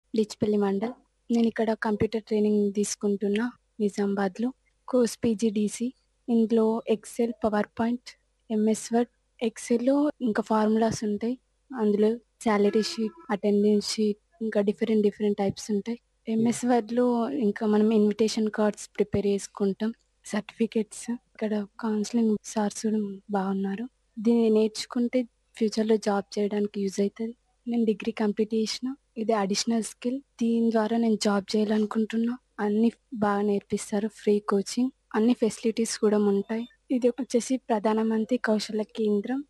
లిచ్పల్లి మండల్. నేనిక్కడ computer training తీసుకుంటున్నా నిజామాబాద్‌లో. Course PGDC. ఇందులో Excel, PowerPoint, MS Word, ఎక్సెల్‌లో ఇంకా ఫార్ములాస్ ఉంటాయి. అందులో సాలరీ షీట్, అటెండెన్స్ షీట్ ఇంకా డిఫరెంట్ డిఫరెంట్ టైప్స్ ఉంటాయి. ఎంఎస్ వర్డ్‌లో ఇంకా మనం ఇన్విటేషన్ కార్డ్స్ ప్రిపేర్ చేసుకుంటాం. సర్టిఫికేట్స్ ఇక్కడ కౌన్సిలింగ్ సార్స్ కూడా బాగున్నారు. దీన్ని నేర్చుకుంటే ఫ్యూచర్‌లో జాబ్ చేయడానికి యూజ్ అయితది. నేను డిగ్రీ కంప్లీట్ చేసిన. ఇది అడిషనల్ స్కిల్. దీని ద్వారా నేను జాబ్ చేయాలనుకుంటున్నా. అన్నీ బాగా నేర్పిస్తారు. Free coaching. అన్ని ఫెసిలిటీస్ కూడా ఉంటాయి. ఇది వచ్చేసి ప్రధానమంత్రి కౌశల కేంద్రం.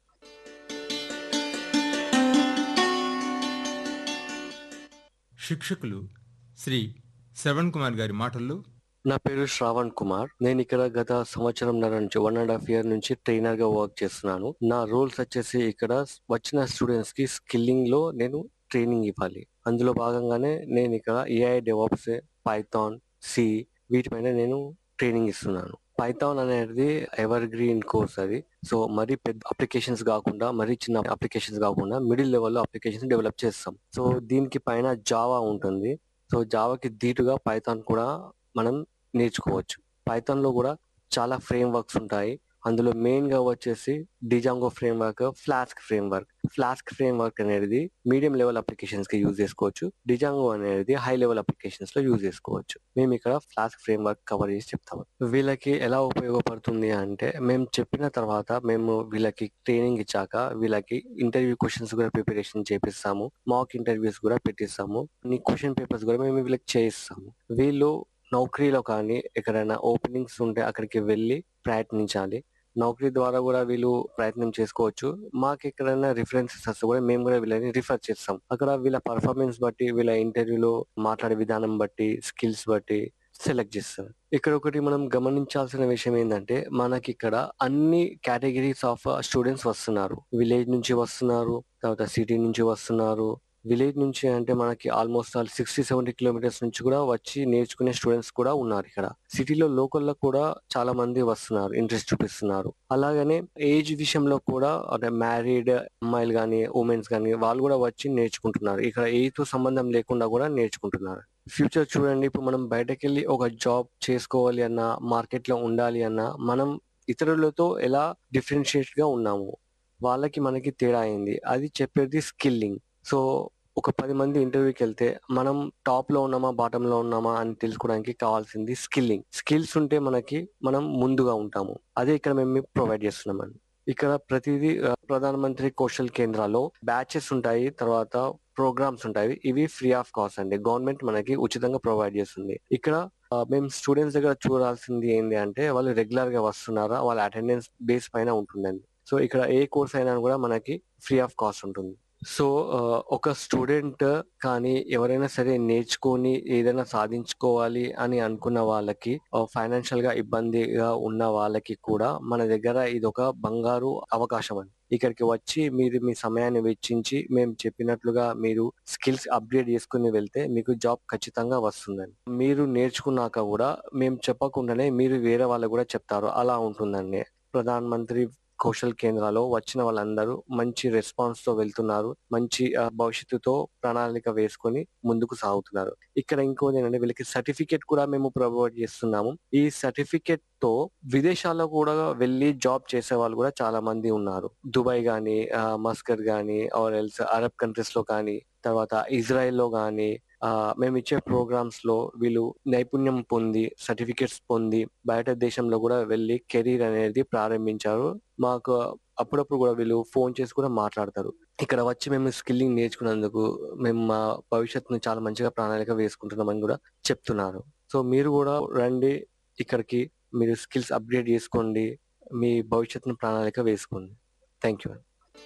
శిక్షకులు శ్రీ శ్రవణ్ కుమార్ గారి మాటల్లో నా పేరు శ్రావణ్ కుమార్. నేను ఇక్కడ గత సంవత్సరంన్నర నుంచి వన్ అండ్ హాఫ్ ఇయర్ నుంచి ట్రైనర్ గా వర్క్ చేస్తున్నాను. నా రోల్స్ వచ్చేసి ఇక్కడ వచ్చిన స్టూడెంట్స్ కి స్కిల్లింగ్ లో నేను ట్రైనింగ్ ఇవ్వాలి. అందులో భాగంగానే నేను ఇక్కడ ఏఐ డెవాప్స్, పైథాన్, సి వీటిపైన నేను ట్రైనింగ్ ఇస్తున్నాను. పైథాన్ అనేది ఎవర్ గ్రీన్ కోర్స్ అది. సో మరీ పెద్ద అప్లికేషన్స్ కాకుండా మరీ చిన్న అప్లికేషన్స్ కాకుండా మిడిల్ లెవెల్లో అప్లికేషన్స్ డెవలప్ చేస్తాం. సో దీనికి పైన జావా ఉంటుంది. సో జావాకి ధీటుగా పైథాన్ కూడా మనం నేర్చుకోవచ్చు. పైథాన్ లో కూడా చాలా ఫ్రేమ్ వర్క్స్ ఉంటాయి. అందులో మెయిన్ గా వచ్చేసి Django framework, Flask framework. Flask framework అనేది మీడియం లెవెల్ అప్లికేషన్స్ కి యూజ్ చేసుకోవచ్చు. డిజాంగో అనేది హై లెవెల్ అప్లికేషన్స్ లో యూజ్ చేసుకోవచ్చు. మేము ఇక్కడ ఫ్లాస్క్ ఫ్రేమ్ వర్క్ కవర్ చేసి చెప్తాము. వీళ్ళకి ఎలా ఉపయోగపడుతుంది అంటే మేము చెప్పిన తర్వాత మేము వీళ్ళకి ట్రైనింగ్ ఇచ్చాక వీళ్ళకి ఇంటర్వ్యూ క్వశ్చన్స్ కూడా ప్రిపరేషన్ చేపిస్తాము. మాక్ ఇంటర్వ్యూస్ కూడా పెట్టిస్తాము. కొన్ని క్వశ్చన్ పేపర్స్ కూడా మేము వీళ్ళకి చేయిస్తాము. వీళ్ళు నౌకరీలో కానీ ఎక్కడైనా ఓపెనింగ్స్ ఉంటే అక్కడికి వెళ్ళి ప్రయత్నించాలి. నౌకరీ ద్వారా కూడా వీళ్ళు ప్రయత్నం చేసుకోవచ్చు. మాకు ఎక్కడైనా రిఫరెన్సెస్ వస్తే కూడా మేము కూడా వీళ్ళని రిఫర్ చేస్తాం. అక్కడ వీళ్ళ పర్ఫార్మెన్స్ బట్టి వీళ్ళ ఇంటర్వ్యూలో మాట్లాడే విధానం బట్టి స్కిల్స్ బట్టి సెలెక్ట్ చేస్తారు. ఇక్కడ ఒకటి మనం గమనించాల్సిన విషయం ఏందంటే మనకి ఇక్కడ అన్ని కేటగిరీస్ ఆఫ్ స్టూడెంట్స్ వస్తున్నారు. విలేజ్ నుంచి వస్తున్నారు. తర్వాత సిటీ నుంచి వస్తున్నారు. విలేజ్ నుంచి అంటే మనకి almost all sixty seventy kilometres నుంచి కూడా వచ్చి నేర్చుకునే స్టూడెంట్స్ కూడా ఉన్నారు ఇక్కడ. సిటీలో లోకల్లో కూడా చాలా మంది వస్తున్నారు. ఇంట్రెస్ట్ చూపిస్తున్నారు. అలాగనే ఏజ్ విషయంలో కూడా అంటే మ్యారీడ్ అమ్మాయిలు గానీ, ఉమెన్స్ గానీ వాళ్ళు కూడా వచ్చి నేర్చుకుంటున్నారు. ఇక్కడ ఏజ్ తో సంబంధం లేకుండా కూడా నేర్చుకుంటున్నారు. ఫ్యూచర్ చూడండి ఇప్పుడు మనం బయటకెళ్ళి ఒక జాబ్ చేసుకోవాలి అన్నా, మార్కెట్ లో ఉండాలి అన్నా మనం ఇతరులతో ఎలా డిఫరెన్షియేట్ గా ఉన్నాము. వాళ్ళకి మనకి తేడా ఏంది? అది చెప్పేది స్కిల్లింగ్. సో ఒక 10 మంది ఇంటర్వ్యూకి వెళ్తే మనం టాప్ లో ఉన్నామా, బాటమ్ లో ఉన్నామా అని తెలుసుకోవడానికి కావాల్సింది స్కిల్లింగ్. స్కిల్స్ ఉంటే మనకి మనం ముందుగా ఉంటాము. అదే ఇక్కడ మేము ప్రొవైడ్ చేస్తున్నామండి. ఇక్కడ ప్రతిదీ ఆహ్, ప్రధానమంత్రి కౌశల్ కేంద్రాల్లో బ్యాచెస్ ఉంటాయి. తర్వాత ప్రోగ్రామ్స్ ఉంటాయి. ఇవి ఫ్రీ ఆఫ్ కాస్ట్ అండి. గవర్నమెంట్ మనకి ఉచితంగా ప్రొవైడ్ చేస్తుంది. ఇక్కడ ఆహ్, మేము స్టూడెంట్స్ దగ్గర చూడాల్సింది ఏంది అంటే వాళ్ళు రెగ్యులర్ గా వస్తున్నారా? వాళ్ళ అటెండెన్స్ బేస్ పైన ఉంటుందండి. సో ఇక్కడ ఏ కోర్స్ అయినా కూడా మనకి ఫ్రీ ఆఫ్ కాస్ట్ ఉంటుంది. సో ఆహ్, ఒక స్టూడెంట్ కానీ ఎవరైనా సరే నేర్చుకొని ఏదైనా సాధించుకోవాలి అని అనుకున్న వాళ్ళకి ఆహ్, ఫైనాన్షియల్ గా ఇబ్బందిగా ఉన్న వాళ్ళకి కూడా మన దగ్గర ఇదొక బంగారు అవకాశం అండి. ఇక్కడికి వచ్చి మీరు మీ సమయాన్ని వెచ్చించి మేము చెప్పినట్లుగా మీరు స్కిల్స్ అప్‌గ్రేడ్ చేసుకొని వెళ్తే మీకు జాబ్ ఖచ్చితంగా వస్తుందండి. మీరు నేర్చుకున్నాక కూడా మేము చెప్పకుండానే మీరు వేరే వాళ్ళకి కూడా చెప్తారు. అలా ఉంటుందండి. ప్రధాన్ మంత్రి కౌశల్ కేంద్రాలో వచ్చిన వాళ్ళందరూ మంచి రెస్పాన్స్ తో వెళ్తున్నారు. మంచి ఆహ్, భవిష్యత్తుతో ప్రణాళిక వేసుకొని ముందుకు సాగుతున్నారు. ఇక్కడ ఇంకోటి ఏంటంటే వీళ్ళకి సర్టిఫికేట్ కూడా మేము ప్రొవైడ్ చేస్తున్నాము. ఈ సర్టిఫికేట్ తో విదేశాల్లో కూడా వెళ్లి జాబ్ చేసే వాళ్ళు కూడా చాలా మంది ఉన్నారు. దుబాయ్ గాని, ఆహ్, మస్కట్ గాని ఆర్ ఎల్స్ అరబ్ కంట్రీస్ లో కానీ, తర్వాత ఇజ్రాయెల్‌లో గాని ఆహ్, మేమిచ్చే ప్రోగ్రామ్స్ లో వీళ్ళు నైపుణ్యం పొంది, సర్టిఫికేట్స్ పొంది బయట దేశంలో కూడా వెళ్లి కెరీర్ అనేది ప్రారంభించారు. మాకు అప్పుడప్పుడు కూడా వీళ్ళు ఫోన్ చేసి కూడా మాట్లాడతారు. ఇక్కడ వచ్చి మేము స్కిల్లింగ్ నేర్చుకున్నందుకు మేము మా భవిష్యత్తుని చాలా మంచిగా ప్రణాళిక వేసుకుంటున్నామని కూడా చెప్తున్నారు. సో మీరు కూడా రండి ఇక్కడికి. మీరు స్కిల్స్ అప్‌గ్రేడ్ చేసుకోండి. మీ భవిష్యత్తుని ప్రణాళిక వేసుకోండి. Thank you.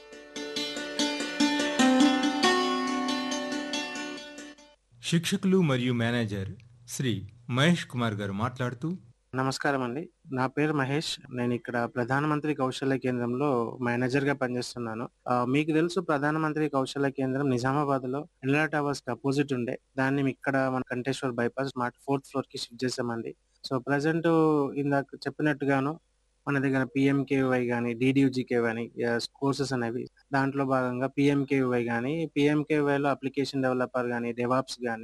శిక్షకులు మరియు మేనేజర్ శ్రీ మహేష్ కుమార్ గారు మాట్లాడుతూ నమస్కారం అండి. నా పేరు మహేష్. నేను ఇక్కడ ప్రధానమంత్రి కౌశల్య కేంద్రంలో మేనేజర్ గా పనిచేస్తున్నాను. ఆహ్, మీకు తెలుసు ప్రధానమంత్రి కౌశల్య కేంద్రం నిజామాబాద్‌లో ఎన్లా టవర్స్ కి అపోజిట్ ఉండే. దాన్ని ఇక్కడ మన Kanteshwar bypass smart fourth floor కి షిఫ్ట్ చేసామండి. సో ప్రెజెంట్ ఇందాక చెప్పినట్టుగాను మన దగ్గర పీఎంకేవై గాని, డీడీయూజీకే గాని ఆహ్, కోర్సెస్ అనేవి దాంట్లో భాగంగా పీఎంకేవై గాని, పీఎంకేవైలో అప్లికేషన్ డెవలపర్ గాని, డెవాప్స్ గాని